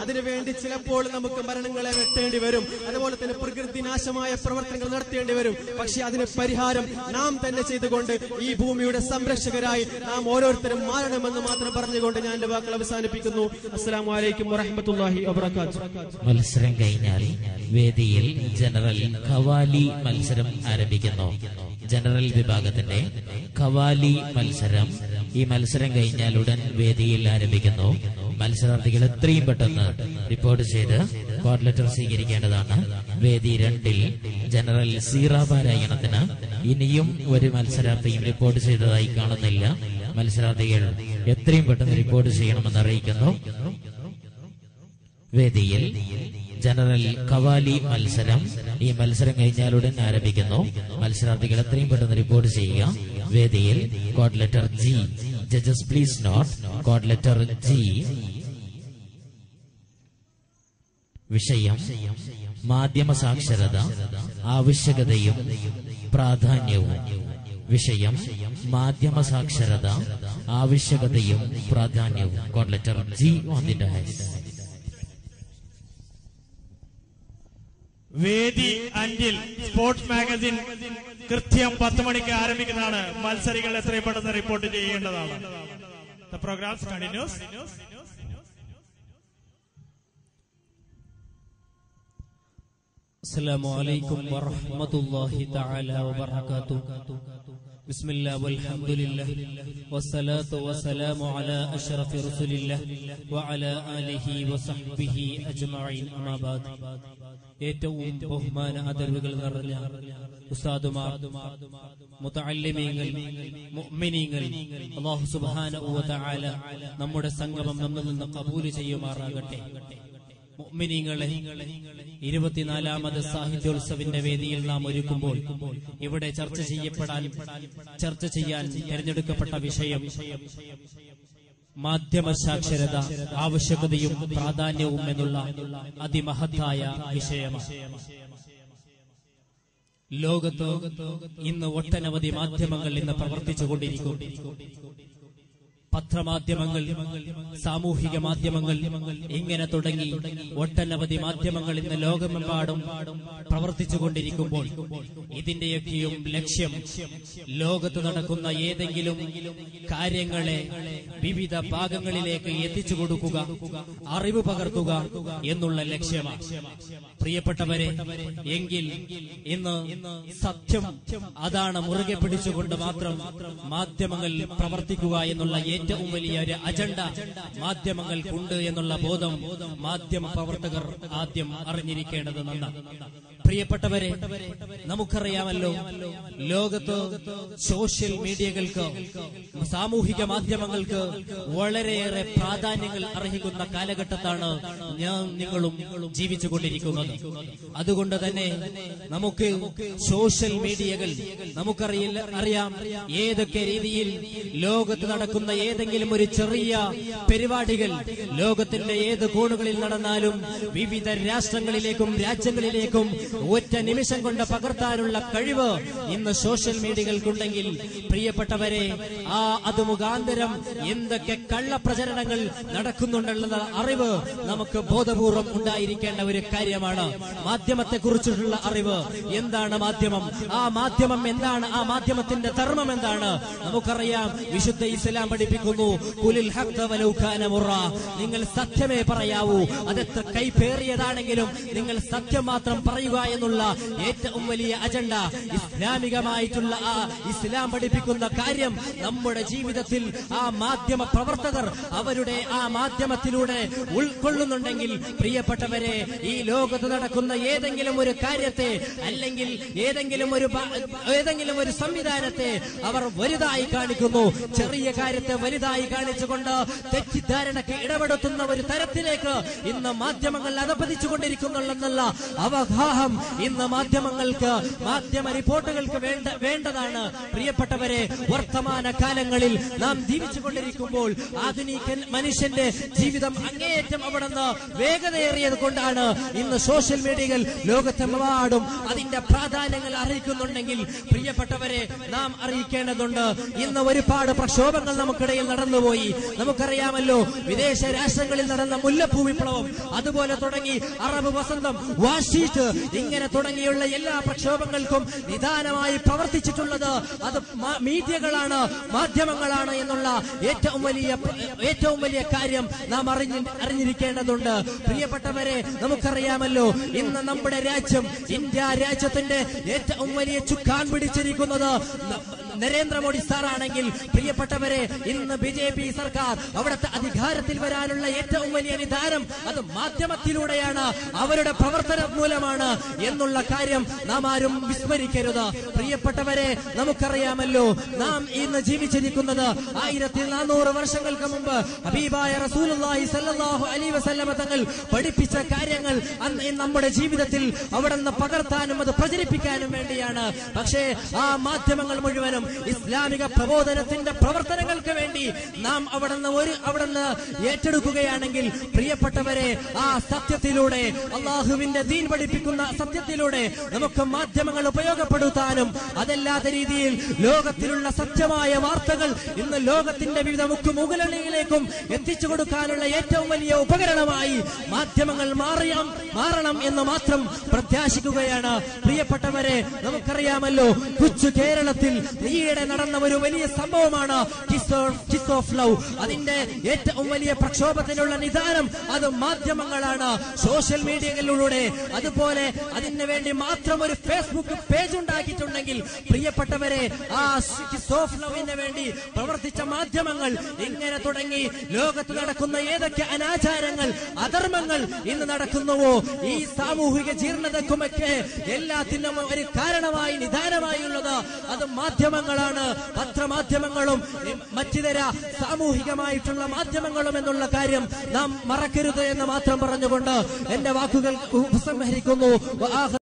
അതിനുവേണ്ടി ചിലപ്പോൾ നമുക്ക് മരണങ്ങളെ വെട്ടേണ്ടി വരും അതുപോലെ തന്നെ പ്രകൃതി നാശമായ പ്രവർത്തനങ്ങൾ നടത്തേണ്ടി വരും പക്ഷെ അതിന് പരിഹാരം നാം തന്നെ ചെയ്തുകൊണ്ട് ഈ ഭൂമിയുടെ സംരക്ഷകരായി നാം ഓരോരുത്തരും മാറണമെന്ന് മാത്രം പറഞ്ഞുകൊണ്ട് ഞാൻ എന്റെ വാക്കുകൾ അവസാനിപ്പിക്കുന്നു അസ്സാം വലൈക്കും വറഹമത്തല്ലാഹി വബർക്കാത്തു മത്സരം കഴിഞ്ഞാൽ വേദിയിൽ ജനറൽ ഖവാലി മത്സരം ആരംഭിക്കുന്നു ജനറൽ വിഭാഗത്തിന്റെ ഖവാലി മത്സരം ഈ മത്സരം കഴിഞ്ഞാൽ ഉടൻ വേദിയിൽ ആരംഭിക്കുന്നു മത്സരാർത്ഥികൾ എത്രയും പെട്ടെന്ന് റിപ്പോർട്ട് ചെയ്ത് കോഡ് ലെറ്റർ സ്വീകരിക്കേണ്ടതാണ് വേദി രണ്ടിൽ ജനറൽ സീറ പാരായണത്തിന് ഇനിയും ഒരു മത്സരാർത്ഥിയും റിപ്പോർട്ട് ചെയ്തതായി കാണുന്നില്ല മത്സരാർത്ഥികൾ എത്രയും പെട്ടെന്ന് റിപ്പോർട്ട് ചെയ്യണമെന്ന് അറിയിക്കുന്നു വേദിയിൽ ജനറൽ കവാലി മത്സരം ഈ മത്സരം കഴിഞ്ഞാലുടൻ ആരംഭിക്കുന്നു മത്സരാർത്ഥികൾ എത്രയും പെട്ടെന്ന് റിപ്പോർട്ട് ചെയ്യുക വേദിയിൽ code letter G judges please note code letter G വിഷയം മാധ്യമ സാക്ഷരത ആവശ്യകതയും പ്രാധാന്യവും വിഷയം മാധ്യമ സാക്ഷരത ആവശ്യകതയും പ്രാധാന്യവും code letter G on the dais വേദി അഞ്ചിൽ സ്പോർട്സ് മാഗസിൻ കൃത്യം പത്ത് മണിക്ക് ആരംഭിക്കുന്നതാണ് മത്സരികൾ എത്രയും പെട്ടെന്ന് റിപ്പോർട്ട് ചെയ്യേണ്ടതാണ് The programs continues. السلام عليكم ورحمة الله تعالى وبركاته بسم الله والحمد لله والصلاة والسلام على أشرف رسول الله وعلى آله وصحبه أجمعين أما بعد ഏറ്റവും ബഹുമാന അതിർവുകൾ നിറഞ്ഞ ഉസ്താദുമാർ മുതഅല്ലിമീങ്ങൾ മുഅ്മിനീങ്ങൾ അല്ലാഹു സുബ്ഹാനഹു വ തആല നമ്മുടെ സംഗമം നമ്മിൽ നിന്ന് കബൂൽ ചെയ്യുമാറാകട്ടെ മുഅ്മിനീങ്ങളെ ഇരുപത്തിനാലാമത് സാഹിത്യോത്സവിന്റെ വേദിയിൽ നാം ഒരുക്കുമ്പോൾ ഇവിടെ ചർച്ച ചെയ്യപ്പെടാൻ ചർച്ച ചെയ്യാൻ തിരഞ്ഞെടുക്കപ്പെട്ട വിഷയം മാധ്യമ സാക്ഷരത ആവശ്യകതയും പ്രാധാന്യവും എന്നുള്ള അതിമഹത്തായ വിഷയമാണ് ലോകത്ത് ഇന്ന് ഒട്ടനവധി മാധ്യമങ്ങൾ ഇന്ന് പ്രവർത്തിച്ചുകൊണ്ടിരിക്കും പത്രമാധ്യമങ്ങൾ സാമൂഹിക മാധ്യമങ്ങൾ ഇങ്ങനെ തുടങ്ങി ഒട്ടനവധി മാധ്യമങ്ങൾ ഇന്ന് ലോകമെമ്പാടും പ്രവർത്തിച്ചുകൊണ്ടിരിക്കുമ്പോൾ ഇതിന്റെയൊക്കെയും ലക്ഷ്യം ലോകത്ത് നടക്കുന്ന ഏതെങ്കിലും കാര്യങ്ങളെ വിവിധ ഭാഗങ്ങളിലേക്ക് എത്തിച്ചു കൊടുക്കുക അറിവ് പകർത്തുക എന്നുള്ള ലക്ഷ്യമാണ് പ്രിയപ്പെട്ടവരെ എങ്കിൽ ഇന്ന് സത്യം അതാണ് മുറുകെ പിടിച്ചുകൊണ്ട് മാത്രം മാധ്യമങ്ങൾ പ്രവർത്തിക്കുക എന്നുള്ള ഏറ്റവും വലിയ ഒരു അജണ്ട മാധ്യമങ്ങൾക്കുണ്ട് എന്നുള്ള ബോധം മാധ്യമ പ്രവർത്തകർ ആദ്യം അറിഞ്ഞിരിക്കേണ്ടത് നന്നാണ് പ്രിയപ്പെട്ടവരെ നമുക്കറിയാമല്ലോ ലോകത്ത് സോഷ്യൽ മീഡിയകൾക്ക് സാമൂഹിക മാധ്യമങ്ങൾക്ക് വളരെയേറെ പ്രാധാന്യങ്ങൾ അർഹിക്കുന്ന കാലഘട്ടത്താണ് ഞാൻ നിങ്ങളും ജീവിച്ചുകൊണ്ടിരിക്കുന്നത് അതുകൊണ്ട് തന്നെ നമുക്ക് സോഷ്യൽ മീഡിയകൾ നമുക്കറിയില്ല അറിയാം ഏതൊക്കെ രീതിയിൽ ലോകത്ത് നടക്കുന്ന ഏതെങ്കിലും ഒരു ചെറിയ പരിപാടികൾ ലോകത്തിന്റെ ഏത് കോണുകളിൽ നടന്നാലും വിവിധ രാഷ്ട്രങ്ങളിലേക്കും രാജ്യങ്ങളിലേക്കും ഒറ്റ നിമിഷം കൊണ്ട് പകർത്താനുള്ള കഴിവ് ഇന്ന് സോഷ്യൽ മീഡിയകൾക്കുണ്ടെങ്കിൽ പ്രിയപ്പെട്ടവരെ ആ അത് മുഖാന്തരം എന്തൊക്കെ കള്ളപ്രചരണങ്ങൾ നടക്കുന്നുണ്ടെന്നുള്ള അറിവ് നമുക്ക് ബോധപൂർവം ഉണ്ടായിരിക്കേണ്ട ഒരു കാര്യമാണ് മാധ്യമത്തെ കുറിച്ചിട്ടുള്ള അറിവ് എന്താണ് മാധ്യമം ആ മാധ്യമം എന്താണ് ആ മാധ്യമത്തിന്റെ ധർമ്മം എന്താണ് നമുക്കറിയാം വിശുദ്ധ ഇസ്ലാം പഠിപ്പിക്കുന്നു കുലിൽ ഹഖ്ദ വലൗ കാന മുറ. നിങ്ങൾ സത്യമേ പറയാവൂ അതെത്ര കൈപ്പേറിയതാണെങ്കിലും നിങ്ങൾ സത്യം മാത്രം പറയുക എന്നുള്ള ഏറ്റവും വലിയ അജണ്ട ഇസ്ലാമികമായിട്ടുള്ള ആ ഇസ്ലാം പഠിപ്പിക്കുന്ന കാര്യം നമ്മുടെ ജീവിതത്തിൽ ആ മാധ്യമ പ്രവർത്തകർ അവരുടെ ആ മാധ്യമത്തിലൂടെ ഉൾക്കൊള്ളുന്നുണ്ടെങ്കിൽ പ്രിയപ്പെട്ടവരെ ഈ ലോകത്ത് നടക്കുന്ന ഏതെങ്കിലും ഒരു കാര്യത്തെ അല്ലെങ്കിൽ ഏതെങ്കിലും ഒരു ബ- ഏതെങ്കിലും ഒരു സംവിധാനത്തെ അവർ വലുതായി കാണിക്കുന്നു ചെറിയ കാര്യത്തെ വലുതായി കാണിച്ചുകൊണ്ട് തെറ്റിദ്ധാരണയ്ക്ക് ഇടപെടുത്തുന്ന ഒരു തരത്തിലേക്ക് ഇന്ന് മാധ്യമങ്ങൾ അധപതിച്ചുകൊണ്ടിരിക്കുന്നുള്ളെന്നുള്ള അവഗാഹം ഇന്ന് മാധ്യമങ്ങൾക്ക് മാധ്യമ റിപ്പോർട്ടുകൾക്ക് വേണ്ട വേണ്ടതാണ് പ്രിയപ്പെട്ടവരെ വർത്തമാന കാലങ്ങളിൽ നാം ജീവിച്ചുകൊണ്ടിരിക്കുമ്പോൾ ആധുനിക മനുഷ്യന്റെ ജീവിതം അങ്ങേയറ്റം അവിടെ നിന്ന് വേഗതയേറിയത് കൊണ്ടാണ് ഇന്ന് സോഷ്യൽ മീഡിയകൾ ലോകത്തെമ്പാടും അതിന്റെ പ്രാധാന്യങ്ങൾ അറിയിക്കുന്നുണ്ടെങ്കിൽ പ്രിയപ്പെട്ടവരെ നാം അറിയിക്കേണ്ടതുണ്ട് ഇന്ന് ഒരുപാട് പ്രക്ഷോഭങ്ങൾ നമുക്കിടയിൽ നമുക്കിടയിൽ നടന്നുപോയി നമുക്കറിയാമല്ലോ വിദേശ രാഷ്ട്രങ്ങളിൽ നടന്ന മുല്ലപ്പൂ വിപ്ലവം അതുപോലെ തുടങ്ങി അറബ് വസന്തം വാഷീറ്റ് ഇങ്ങനെ തുടങ്ങിയുള്ള എല്ലാ പ്രക്ഷോഭങ്ങൾക്കും നിദാനമായി പ്രവർത്തിച്ചിട്ടുള്ളത് അത് മ- മീഡിയകളാണ് മാധ്യമങ്ങളാണ് എന്നുള്ള ഏറ്റവും വലിയ ഏറ്റവും വലിയ കാര്യം നാം അറിഞ്ഞി അറിഞ്ഞിരിക്കേണ്ടതുണ്ട് പ്രിയപ്പെട്ടവരെ നമുക്കറിയാമല്ലോ ഇന്ന് നമ്മുടെ രാജ്യം ഇന്ത്യ രാജ്യത്തിന്റെ ഏറ്റവും വലിയ ചുക്കാൻ പിടിച്ചിരിക്കുന്നത് ന- നരേന്ദ്രമോദി സാറാണെങ്കിൽ പ്രിയപ്പെട്ടവരെ ഇന്ന് ബി ജെ പി സർക്കാർ അവിടുത്തെ അധികാരത്തിൽ വരാനുള്ള ഏറ്റവും വലിയ നിധാനം അത് മാധ്യമത്തിലൂടെയാണ് അവരുടെ പ്രവർത്തനം മൂലമാണ് എന്നുള്ള കാര്യം നാം ആരും വിസ്മരിക്കരുത് പ്രിയപ്പെട്ടവരെ നമുക്കറിയാമല്ലോ നാം ഇന്ന് ജീവിച്ചിരിക്കുന്നത് ആയിരത്തി നാനൂറ് വർഷങ്ങൾക്ക് മുമ്പ് ഹബീബായ റസൂലുള്ളാഹി സല്ലല്ലാഹു അലൈഹി വസല്ലമ തങ്ങൾ പഠിപ്പിച്ച കാര്യങ്ങൾ അന്ന് ഈ നമ്മുടെ ജീവിതത്തിൽ അവിടെ നിന്ന് പകർത്താനും അത് പ്രചരിപ്പിക്കാനും വേണ്ടിയാണ് പക്ഷേ ആ മാധ്യമങ്ങൾ മുഴുവനും ഇസ്ലാമിക പ്രബോധനത്തിന്റെ പ്രവർത്തനങ്ങൾക്ക് വേണ്ടി നാം അവിടെ നിന്ന് ഒരു അവിടെ നിന്ന് ഏറ്റെടുക്കുകയാണെങ്കിൽ പ്രിയപ്പെട്ടവരെ ആ സത്യത്തിലൂടെ അള്ളാഹുവിന്റെ ദീൻ പഠിപ്പിക്കുന്ന സത്യത്തിലൂടെ നമുക്ക് മാധ്യമങ്ങൾ ഉപയോഗപ്പെടുത്താനും അതല്ലാത്ത രീതിയിൽ ലോകത്തിലുള്ള സത്യമായ വാർത്തകൾ ഇന്ന് ലോകത്തിന്റെ വിവിധ മുക്കുമുകളിലേക്കും എത്തിച്ചു കൊടുക്കാനുള്ള ഏറ്റവും വലിയ ഉപകരണമായി മാധ്യമങ്ങൾ മാറിയാം മാറണം എന്ന് മാത്രം പ്രത്യാശിക്കുകയാണ് പ്രിയപ്പെട്ടവരെ നമുക്കറിയാമല്ലോ കൊച്ചു കേരളത്തിൽ ഈയിടെ നടന്ന ഒരു വലിയ സംഭവമാണ് കിസ് ഓഫ് ലവ് അതിന്റെ ഏറ്റവും വലിയ പ്രക്ഷോഭത്തിനുള്ള നിദാനം അത് മാധ്യമങ്ങളാണ് സോഷ്യൽ മീഡിയകളിലൂടെ അതുപോലെ അതിന് വേണ്ടി മാത്രം ഒരു ഫേസ്ബുക്ക് പേജ് ഉണ്ടാക്കിയിട്ടുണ്ടെങ്കിൽ പ്രിയപ്പെട്ടവരെ ആ കിസ് ഓഫ് ലവിന് വേണ്ടി പ്രവർത്തിച്ച മാധ്യമങ്ങൾ ഇങ്ങനെ തുടങ്ങി ലോകത്ത് നടക്കുന്ന ഏതൊക്കെ അനാചാരങ്ങൾ അധർമ്മങ്ങൾ ഇന്ന് നടക്കുന്നുവോ ഈ സാമൂഹിക ജീർണതക്കുമൊക്കെ എല്ലാത്തിനും ഒരു കാരണമായി നിദാനമായുള്ളത് അത് മാധ്യമങ്ങളാണ് പത്രമാധ്യമങ്ങളും മറ്റിതര സാമൂഹികമായിട്ടുള്ള മാധ്യമങ്ങളും എന്നുള്ള കാര്യം നാം മറക്കരുത് എന്ന് മാത്രം പറഞ്ഞുകൊണ്ട് എന്റെ വാക്കുകൾ ഉപസംഹരിക്കുന്നു